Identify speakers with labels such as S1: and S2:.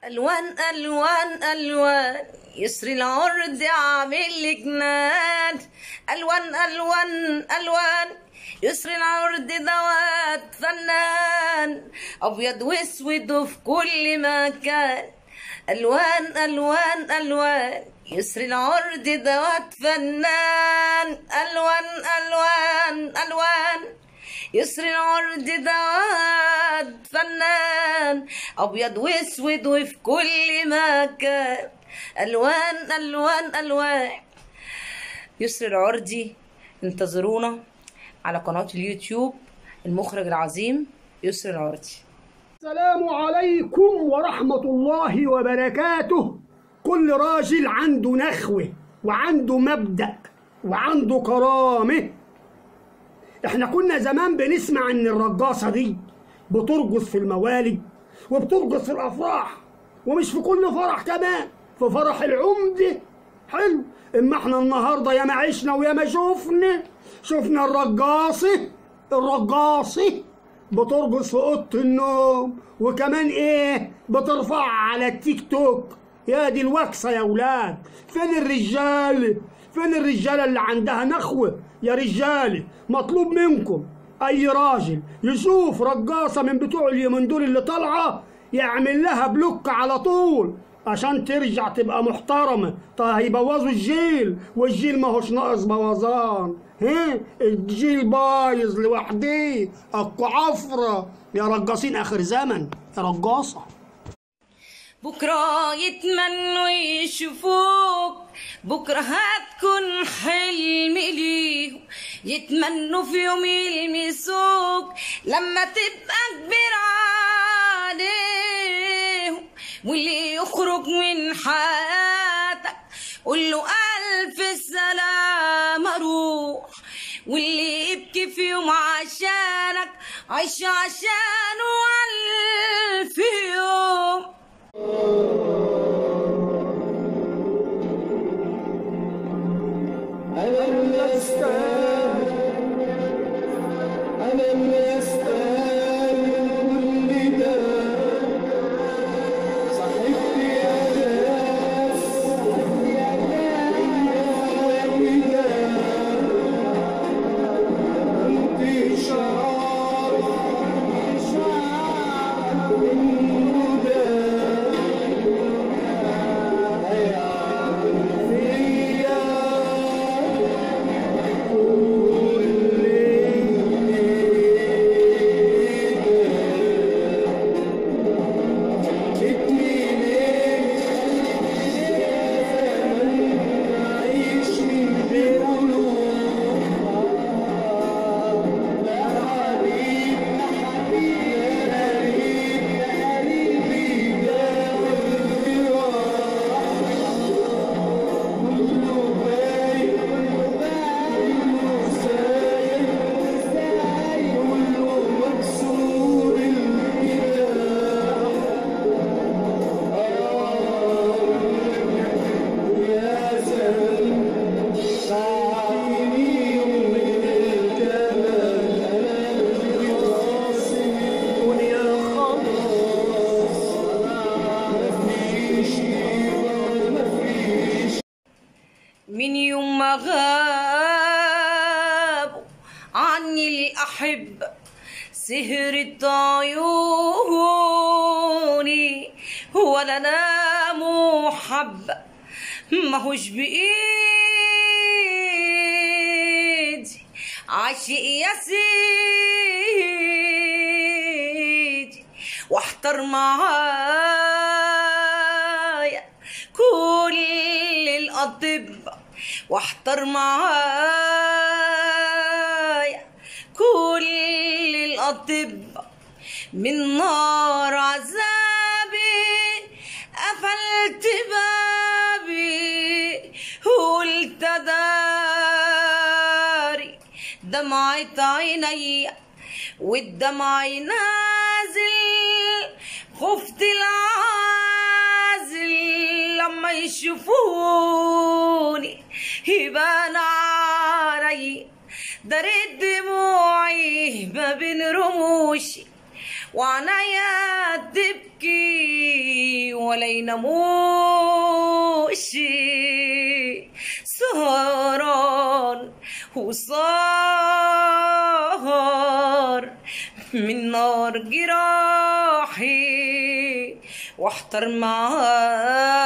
S1: الوان الوان الوان يسري العرض عامل لي جنان الوان الوان الوان يسري العرض دوات فنان ابيض واسود وفي كل مكان الوان الوان الوان يسري العرض دوات فنان الوان الوان الوان يسري العرض دوات فنان ابيض واسود وفي كل مكان الوان الوان الوان يسري العرضي انتظرونا على قناة اليوتيوب المخرج العظيم يسري العرضي
S2: السلام عليكم ورحمة الله وبركاته كل راجل عنده نخوة وعنده مبدأ وعنده كرامة احنا كنا زمان بنسمع ان الرقاصة دي بترقص في الموالد وبترقص في الافراح ومش في كل فرح كمان في فرح العمدة حلو اما احنا النهارده يا ما عشنا ويا ما شفنا شفنا الرقاصة الرقاصة بترقص في اوضه النوم وكمان ايه بترفعها على التيك توك يا دي الوكسه يا ولاد فين الرجال فين الرجاله اللي عندها نخوه يا رجاله مطلوب منكم اي راجل يشوف رقاصه من بتوع اليومين دول اللي طالعه يعمل لها بلوك على طول عشان ترجع تبقى محترمة طيب هيبوظوا الجيل والجيل ما هوش ناقص بوظان ها الجيل بايظ لوحده اكو عفرة يا رقاصين اخر زمن يا رقاصة
S1: بكرة يتمنوا يشوفوك بكرة هتكون حلم ليهم يتمنوا في يوم يلمسوك لما تبقى كبير عليهم واللي يخرج من حياتك قول له ألف سلامة روح واللي يبكي في يوم عشانك عيش عشانه ألف يوم
S3: ألم يستاهل ألم يستاهل كل ده صحبت يا ناس يا وده كنت شعار منه ده فيا
S1: من يوم ما غابوا عني الأحب سهرت عيوني ولا نام حبة ماهوش بإيدي عاشق يا سيدي واحتر معايا كل الأطباء واحتر معايا كل الأطباء من نار عذابي قفلت بابي قلت داري دمعة عيني والدمع نازل خفت العازل لما يشوفوني يبان علي دريت دموعي ما بين رموشي وعنايا تبكي ولا يناموش سهران وصار من نار جراحي واحتر معاه